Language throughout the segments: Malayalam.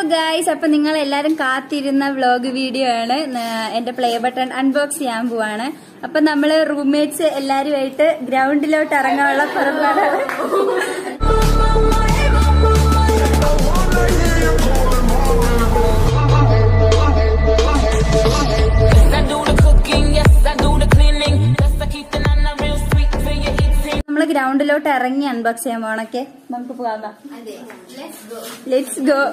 ഗായ്സ് അപ്പൊ നിങ്ങൾ എല്ലാരും കാത്തിരുന്ന വ്ലോഗ് വീഡിയോ ആണ് ന- എന്റെ പ്ലേ ബട്ടൺ അൺബോക്സ് ചെയ്യാൻ പോവാണ് അപ്പൊ നമ്മള് റൂംമേറ്റ്സ് എല്ലാരുമായിട്ട് ഗ്രൗണ്ടിലോട്ട് ഇറങ്ങാനുള്ള പുറപ്പാടാണ് Yes, I do the cooking, yes, I do the cleaning. Yes, I keep the nana real sweet till you eating. നമ്മള് ഗ്രൗണ്ടിലോട്ട് ഇറങ്ങി അൺബോക്സ് ചെയ്യാൻ പോണൊക്കെ നമുക്ക് പോകാം ലെറ്റ്സ് ഗോ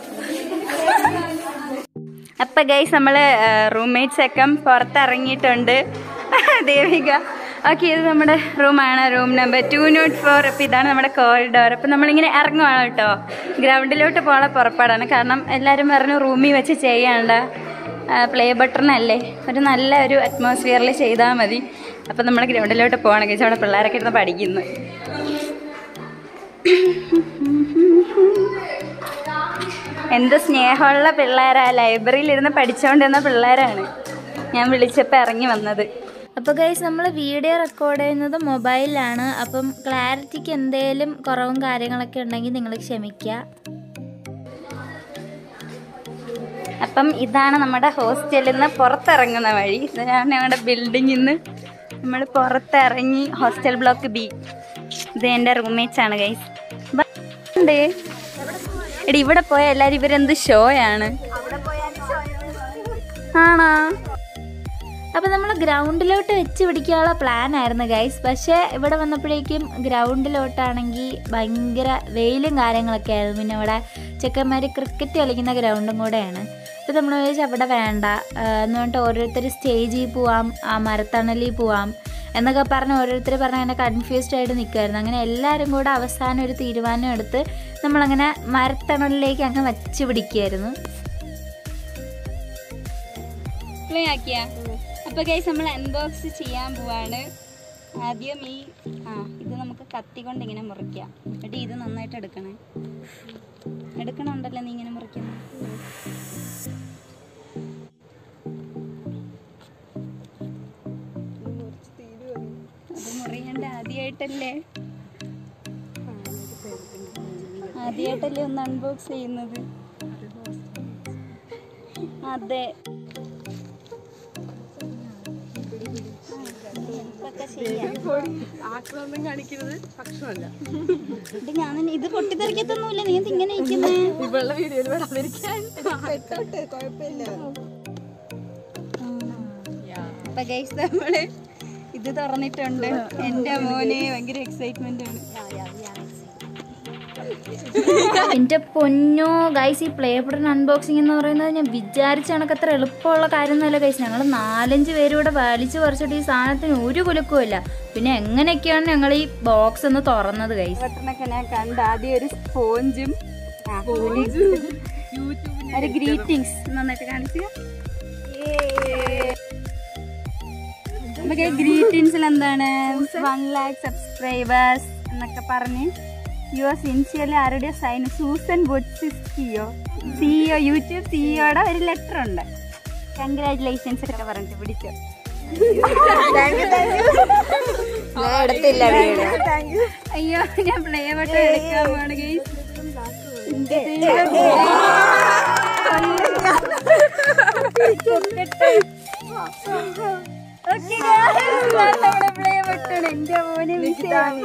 അപ്പൊ ഗൈസ് നമ്മള് റൂംമേറ്റ്സ് ഒക്കെ പുറത്തിറങ്ങിയിട്ടുണ്ട് ദേവിക ഓക്കെ ഇത് നമ്മുടെ റൂമാണ് room number two nought four അപ്പൊ ഇതാണ് നമ്മുടെ കോറിഡോർ അപ്പൊ നമ്മളിങ്ങനെ ഇറങ്ങുവാണ് കേട്ടോ ഗ്രൗണ്ടിലോട്ട് പോകാനുള്ള പുറപ്പാടാണ് കാരണം എല്ലാവരും പറഞ്ഞു റൂമിൽ വെച്ച് ചെയ്യണ്ട പ്ലേ ബട്ടൺ അല്ലേ ഒരു നല്ല ഒരു അറ്റ്മോസ്ഫിയറിൽ ചെയ്താൽ മതി അപ്പം നമ്മൾ ഗ്രൗണ്ടിലോട്ട് പോകണം കഴിച്ചാൽ അവിടെ പിള്ളേരൊക്കെ ഇരുന്ന് പഠിക്കുന്നു എന്ത് സ്നേഹമുള്ള പിള്ളേരാ ലൈബ്രറിയിൽ ഇരുന്ന് പഠിച്ചുകൊണ്ടിരുന്ന പിള്ളേരാണ് ഞാൻ വിളിച്ചപ്പോൾ ഇറങ്ങി വന്നത് അപ്പോൾ ഗൈസ് നമ്മൾ വീഡിയോ റെക്കോർഡ് ചെയ്യുന്നത് മൊബൈലിലാണ് അപ്പം ക്ലാരിറ്റിക്ക് എന്തെങ്കിലും കുറവും കാര്യങ്ങളൊക്കെ ഉണ്ടെങ്കിൽ നിങ്ങൾ ക്ഷമിക്കുക അപ്പം ഇതാണ് നമ്മുടെ ഹോസ്റ്റലിൽ നിന്ന് പുറത്തിറങ്ങുന്ന വഴി ഇതാണ് ഞങ്ങളുടെ ബിൽഡിങ്ങിൽ നിന്ന് നമ്മൾ പുറത്തിറങ്ങി ഹോസ്റ്റൽ ബ്ലോക്ക് ബി ഇത് എൻ്റെ റൂംമേറ്റ്സ് ആണ് ഗൈസ് ഉണ്ട് എടി ഇവിടെ പോയ എല്ലാരും ഇവരെന്ത് ഷോ ആണ് ആണോ അപ്പോൾ നമ്മൾ ഗ്രൗണ്ടിലോട്ട് വെച്ച് പിടിക്കാനുള്ള പ്ലാൻ ആയിരുന്നു ഗൈസ് പക്ഷേ ഇവിടെ വന്നപ്പോഴേക്കും ഗ്രൗണ്ടിലോട്ടാണെങ്കിൽ ഭയങ്കര വെയിലും കാര്യങ്ങളൊക്കെ ആയിരുന്നു പിന്നെ ഇവിടെ ചെക്കന്മാർ ക്രിക്കറ്റ് കളിക്കുന്ന ഗ്രൗണ്ടും കൂടെയാണ് അപ്പോൾ നമ്മൾ വിചാരിച്ചു അവിടെ വേണ്ട ആ, എന്ന് പറഞ്ഞിട്ട് ഓരോരുത്തർ സ്റ്റേജിൽ പോവാം ആ മരത്തണലിൽ പോവാം എന്നൊക്കെ പറഞ്ഞ് ഓരോരുത്തർ പറഞ്ഞ് അങ്ങനെ കൺഫ്യൂസ്ഡ് ആയിട്ട് നിൽക്കുമായിരുന്നു അങ്ങനെ എല്ലാവരും കൂടെ അവസാനം ഒരു തീരുമാനം എടുത്ത് നമ്മളങ്ങനെ മരത്തണലിലേക്ക് അങ്ങ് വച്ച് പിടിക്കുമായിരുന്നു പ്ലേ ആക്കിയ അപ്പൊ ഗൈസ് നമ്മൾ അൺബോക്സ് ചെയ്യാൻ പോവാണ് ആദ്യം ഈ ആ ഇത് നമുക്ക് കത്തി കൊണ്ട് ഇങ്ങനെ മുറിക്കാം എന്നിട്ട് ഇത് നന്നായിട്ട് എടുക്കണേ എടുക്കണുണ്ടല്ലോ നീ ഇങ്ങനെ മുറിക്കുന്നു അത് മുറിയണ്ട ആദ്യമായിട്ടല്ലേ ആദ്യമായിട്ടല്ലേ ഒന്ന് അൺബോക്സ് ചെയ്യുന്നത് അതെ ഇതൊക്കെ ചെയ്യാം. ആക്രമണം കാണിക്കുന്നത് ഭക്ഷണമല്ല ഇത് ഞാൻ തന്നെ- ഇത് പൊട്ടിത്തെറിക്കത്തൊന്നുമില്ല നീ എന്ത് ഇങ്ങനെ ഇരിക്കുന്നേ ഇവളുടെ വീഡിയോയിൽ വരാതിരിക്കാൻ അപ്പൊ ഗൈസ് നമ്മള് ഇത് തുറന്നിട്ടുണ്ട് എന്റെ മോനെ ഭയങ്കര എക്സൈറ്റ്മെന്റ് ആണ് എൻ്റെ പൊന്നോ ഗൈസ് ഈ പ്ലേ ബട്ടൺ അൺബോക്സിംഗ് എന്ന് പറയുന്നത് ഞാൻ വിചാരിച്ച കണക്ക് അത്ര എളുപ്പമുള്ള കാര്യമൊന്നുമല്ല ഗൈസ് ഞങ്ങൾ നാലഞ്ച് പേരും കൂടെ വലിച്ചു പറിച്ചിട്ട് ഈ സാധനത്തിന് ഒരു കുലുക്കുമില്ല പിന്നെ എങ്ങനെയൊക്കെയാണ് ഞങ്ങൾ ഈ ബോക്സ് ഒന്ന് തുറന്നത് ഗൈസ് ബട്ടണൊക്കെ ഞാൻ കണ്ട് ആദ്യം ഒരു സ്പോഞ്ചും ഒരു ഗ്രീറ്റിംഗ്സ് നന്നായിട്ട് കാണിച്ചു നമുക്ക് ഗ്രീറ്റിംഗ്സിൽ എന്താണ് വൺ ലാക്ക് സബ്സ്ക്രൈബേഴ്സ് എന്നൊക്കെ പറഞ്ഞ് യുവർ സിൻസിയർലി ആരുടെ സൈൻ സൂസൻ ബൊച്ചിയോ സിഇഒ യൂട്യൂബ് സിഇഒയുടെ ഒരു ലെറ്റർ ഉണ്ട് കൺഗ്രാറ്റുലേഷൻസ് ഒക്കെ പറഞ്ഞിട്ട് പിടിച്ചോ അയ്യോ ഞാൻ പ്ലേ ബട്ടൺ എടുക്കാൻ പോണ് ഗൈസ് പ്ലേ ബട്ടൺ എന്റെ മോനെ മിസ്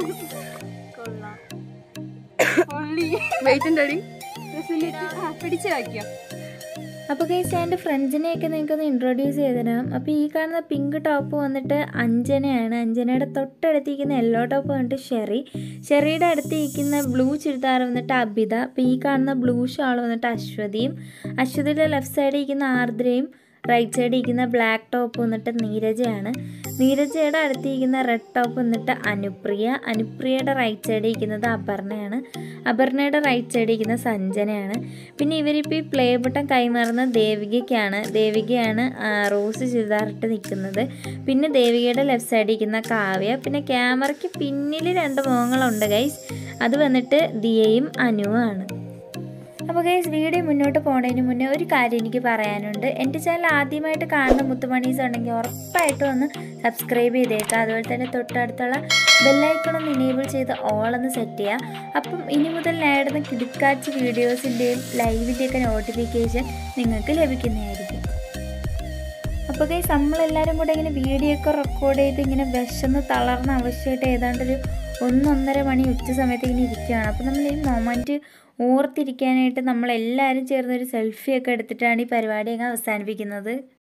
വെയിറ്റ് അടി പിടിച്ചു വയ്ക്കോ അപ്പോൾ ഗൈസ് എൻ്റെ ഫ്രണ്ട്സിനെയൊക്കെ നിങ്ങൾക്കൊന്ന് ഇൻട്രൊഡ്യൂസ് ചെയ്ത് തരാം അപ്പോൾ ഈ കാണുന്ന പിങ്ക് ടോപ്പ് വന്നിട്ട് അഞ്ജനയാണ് അഞ്ജനയുടെ തൊട്ടടുത്തിരിക്കുന്ന യെല്ലോ ടോപ്പ് വന്നിട്ട് ഷെറി ഷെറിയുടെ അടുത്തിരിക്കുന്ന ബ്ലൂ ചുരിദാർ വന്നിട്ട് അബിത അപ്പോൾ ഈ കാണുന്ന ബ്ലൂ ഷാൾ വന്നിട്ട് അശ്വതിയും അശ്വതിയുടെ ലെഫ്റ്റ് സൈഡിൽ ഇരിക്കുന്ന ആർദ്രയും റൈറ്റ് സൈഡിൽ ഇരിക്കുന്ന ബ്ലാക്ക് ടോപ്പ് വന്നിട്ട് നീരജയാണ് നീരജയുടെ അടുത്തിരിക്കുന്ന റെഡ് ടോപ്പ് വന്നിട്ട് അനുപ്രിയ അനുപ്രിയയുടെ റൈറ്റ് സൈഡിൽ ഇരിക്കുന്നത് അപർണയാണ് അപർണയുടെ റൈറ്റ് സൈഡിൽ ഇരിക്കുന്ന സഞ്ജനയാണ് പിന്നെ ഇവരിപ്പോൾ ഈ പ്ലേ ബട്ടൺ കൈമാറുന്ന ദേവികയ്ക്കാണ് ദേവികയാണ് ആ, റോസ് ചുരിദാറിട്ട് നിൽക്കുന്നത് പിന്നെ ദേവികയുടെ ലെഫ്റ്റ് സൈഡിൽ ഇരിക്കുന്ന കാവ്യ പിന്നെ ക്യാമറയ്ക്ക് പിന്നിൽ രണ്ട് മുഖങ്ങളുണ്ട് ഗൈസ് അത് വന്നിട്ട് ദിയയും അനുവാണ് അപ്പോൾ ഗൈസ് വീഡിയോ മുന്നോട്ട് പോകുന്നതിന് മുന്നേ ഒരു കാര്യം എനിക്ക് പറയാനുണ്ട് എൻ്റെ ചാനൽ ആദ്യമായിട്ട് കാണുന്ന മുത്തുമണീസ് ഉണ്ടെങ്കിൽ ഉറപ്പായിട്ടും ഒന്ന് സബ്സ്ക്രൈബ് ചെയ്തേക്കാം അതുപോലെ തന്നെ തൊട്ടടുത്തുള്ള ബെല്ലൈക്കൺ ഒന്ന് ഇനേബിൾ ചെയ്ത് ഓൾ ഒന്ന് സെറ്റ് ചെയ്യുക അപ്പം ഇനി മുതൽ ഞാൻ ഇടുന്ന കിടുക്കാച്ച് വീഡിയോസിൻ്റെയും ലൈവിൻ്റെയൊക്കെ നോട്ടിഫിക്കേഷൻ നിങ്ങൾക്ക് ലഭിക്കുന്നതായിരിക്കും അപ്പോൾ കൈസ് നമ്മളെല്ലാവരും കൂടെ ഇങ്ങനെ വീഡിയോ ഒക്കെ റെക്കോർഡ് ചെയ്ത് ഇങ്ങനെ വിശന്ന് തളർന്ന അവസ്ഥയായിട്ട് ഏതാണ്ടൊരു ഒന്നൊന്നര മണി ഉച്ച സമയത്ത് ഇങ്ങനെ ഇരിക്കുകയാണ് അപ്പോൾ നമ്മൾ ഈ മൊമെൻറ്റ് ഓർത്തിരിക്കാനായിട്ട് നമ്മളെല്ലാവരും ചേർന്നൊരു സെൽഫിയൊക്കെ എടുത്തിട്ടാണ് ഈ പരിപാടി അങ്ങ് അവസാനിപ്പിക്കുന്നത്